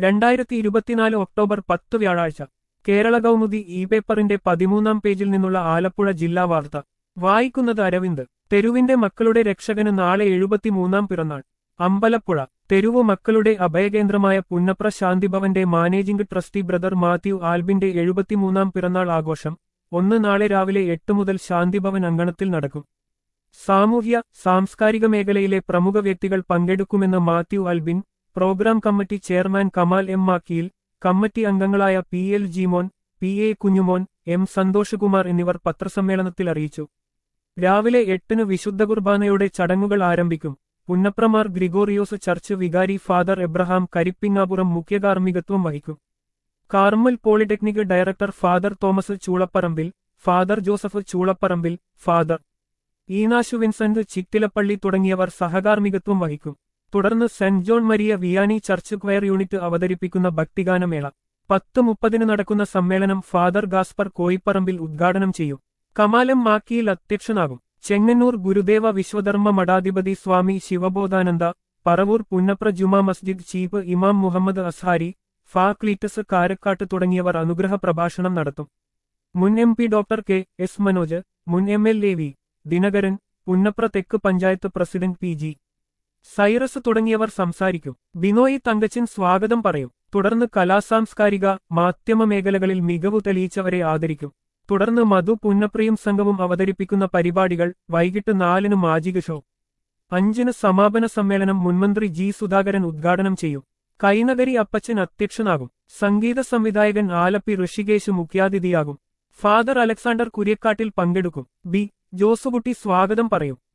രണ്ടായിരത്തി ഇരുപത്തിനാല് ഒക്ടോബർ പത്ത് വ്യാഴാഴ്ച കേരള കൗമുദി ഇ പേപ്പറിന്റെ പതിമൂന്നാം പേജിൽ നിന്നുള്ള ആലപ്പുഴ ജില്ലാ വാർത്ത വായിക്കുന്നത് അരവിന്ദ് തെരുവിന്റെ മക്കളുടെ രക്ഷകന് നാളെ എഴുപത്തിമൂന്നാം പിറന്നാൾ അമ്പലപ്പുഴ തെരുവു മക്കളുടെ അഭയകേന്ദ്രമായ പുന്നപ്ര ശാന്തിഭവന്റെ മാനേജിംഗ് ട്രസ്റ്റി ബ്രദർ മാത്യു ആൽബിന്റെ എഴുപത്തിമൂന്നാം പിറന്നാൾ ആഘോഷം ഒന്ന് നാളെ രാവിലെ എട്ട് മുതൽ ശാന്തിഭവൻ അങ്കണത്തിൽ നടക്കും സാമൂഹ്യ സാംസ്കാരിക മേഖലയിലെ പ്രമുഖ വ്യക്തികൾ പങ്കെടുക്കുമെന്ന് Mathew Albin programme committee chairman Kamal M Makkiyil committee അംഗങ്ങളായ P L Jimon P A Kunjumon M Santhoshkumar എന്നിവർ പത്രസമ്മേളനത്തിൽ അറിയിച്ചു രാവിലെ എട്ടിന് വിശുദ്ധ കുർബാനയുടെ ചടങ്ങുകൾ ആരംഭിക്കും പുന്നപ്രമാർ ഗ്രിഗോറിയോസ് ചർച്ച് വികാരി ഫാദർ എബ്രഹാം കരിപ്പിങ്ങാപുറം മുഖ്യകാർമ്മികത്വം വഹിക്കും Carmel polytechnic director father Thomas Choolapparambil father Joseph Choolapparambil father Eenashu Vincent Chittilappally തുടങ്ങിയവർ സഹകാർമ്മികത്വം വഹിക്കും തുടർന്ന് saint John Maria Vianney church choir unit അവതരിപ്പിക്കുന്ന ഭക്തിഗാനമേള പത്ത് മുപ്പതിന് നടക്കുന്ന സമ്മേളനം ഫാദർ ഗാസ്പർ കോയിപ്പറമ്പിൽ ഉദ്ഘാടനം ചെയ്യും കമാലം മാക്കിയിൽ അധ്യക്ഷനാകും ചെങ്ങന്നൂർ ഗുരുദേവ വിശ്വധർമ്മ മഠാധിപതി സ്വാമി ശിവബോധാനന്ദ പറവൂർ പുന്നപ്ര ജുമാ മസ്ജിദ് ചീഫ് ഇമാം മുഹമ്മദ് അസ്ഹാരി ഫാ ക്ലീറ്റസ് കാരക്കാട്ട് തുടങ്ങിയവർ അനുഗ്രഹ പ്രഭാഷണം നടത്തും മുൻ M P doctor K S Manoj മുൻ M L A V Dinakaran Punnapra തെക്ക് panchayat president P G Cyrus തുടങ്ങിയവർ സംസാരിക്കും ബിനോയ് തങ്കച്ചൻ സ്വാഗതം പറയും തുടർന്ന് കലാസാംസ്കാരിക മാധ്യമ മേഖലകളിൽ മികവു തെളിയിച്ചവരെ ആദരിക്കും തുടർന്ന് മധു പുന്നപ്രിയും സംഘവും അവതരിപ്പിക്കുന്ന പരിപാടികൾ വൈകിട്ട് നാലിന് മാജിക ഷോ അഞ്ചിന് സമാപന സമ്മേളനം മുൻമന്ത്രി ജി സുധാകരൻ ഉദ്ഘാടനം ചെയ്യും കൈനഗരി അപ്പച്ചൻ അധ്യക്ഷനാകും സംഗീത സംവിധായകൻ ആലപ്പി ഋഷികേശ് മുഖ്യാതിഥിയാകും ഫാദർ അലക്സാണ്ടർ കുര്യക്കാട്ടിൽ പങ്കെടുക്കും ബി ജോസുകുട്ടി സ്വാഗതം പറയും